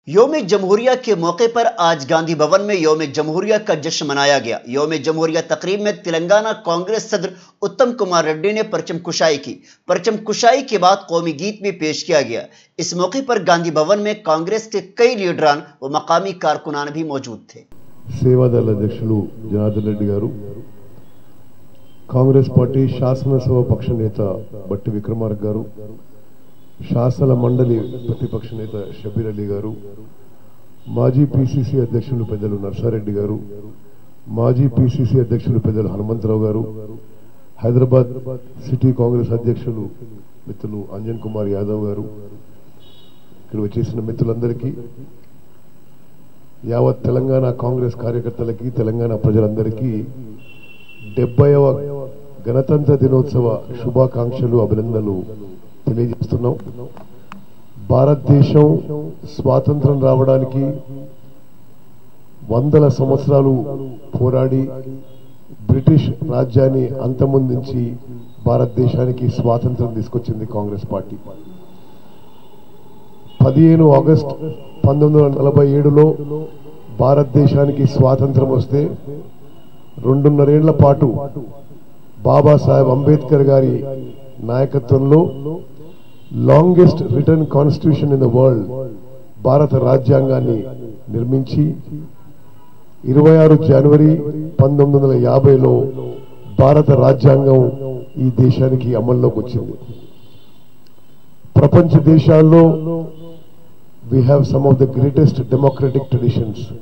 योम जमहूरिया के मौके पर आज गांधी भवन में योम जमहूरिया का जश्न मनाया गया योम जमहूरिया तकरीब में तेलंगाना कांग्रेस सदर उत्तम कुमार रेड्डी ने परचम कुशाई की परचम कुशाई के बाद कौमी गीत भी पेश किया गया इस मौके पर गांधी भवन में कांग्रेस के कई लीडरान व मकामी कारकुनान भी मौजूद थे సేవాదళ అధ్యక్షులు జనార్దన్ రెడ్డి గారు కాంగ్రెస్ పార్టీ శాసనసభ పక్ష నేత బట్టి విక్రమార్క గారు శాసన మండలి ప్రతిపక్ష నేత షబీర్ అలీ గారు మాజీ పిసిసి అధ్యక్షులు పెద్దలు నర్సారెడ్డి గారు మాజీ పిసిసి అధ్యక్షులు పెద్దలు హనుమంతరావు గారు హైదరాబాద్ సిటీ కాంగ్రెస్ అధ్యక్షులు మిత్రులు అంజన్ కుమార్ యాదవ్ గారు ఇక్కడ వచ్చేసిన మిత్రులందరికీ యావత్ తెలంగాణ కాంగ్రెస్ కార్యకర్తలకి తెలంగాణ ప్రజలందరికీ డెబ్బైవ గణతంత్ర దినోత్సవ శుభాకాంక్షలు అభినందనలు తెలియజేస్తున్నాం భారతదేశం స్వాతంత్రం రావడానికి వందల సంవత్సరాలు పోరాడి బ్రిటిష్ రాజ్యాన్ని అంతమొందించి భారతదేశానికి స్వాతంత్రం తీసుకొచ్చింది కాంగ్రెస్ పార్టీ పదిహేను ఆగస్ట్ పంతొమ్మిది వందల నలభై ఏడులో భారతదేశానికి స్వాతంత్రం వస్తే రెండున్నరేళ్ల పాటు బాబాసాహెబ్ అంబేద్కర్ గారి నాయకత్వంలో longest written constitution in the world భారత రాజ్యాంగాన్ని నిర్మించి ఇరవై ఆరు జనవరి పంతొమ్మిది వందల యాభైలో భారత రాజ్యాంగం ఈ దేశానికి అమల్లోకి వచ్చింది ప్రపంచ దేశాల్లో we have some of the greatest democratic traditions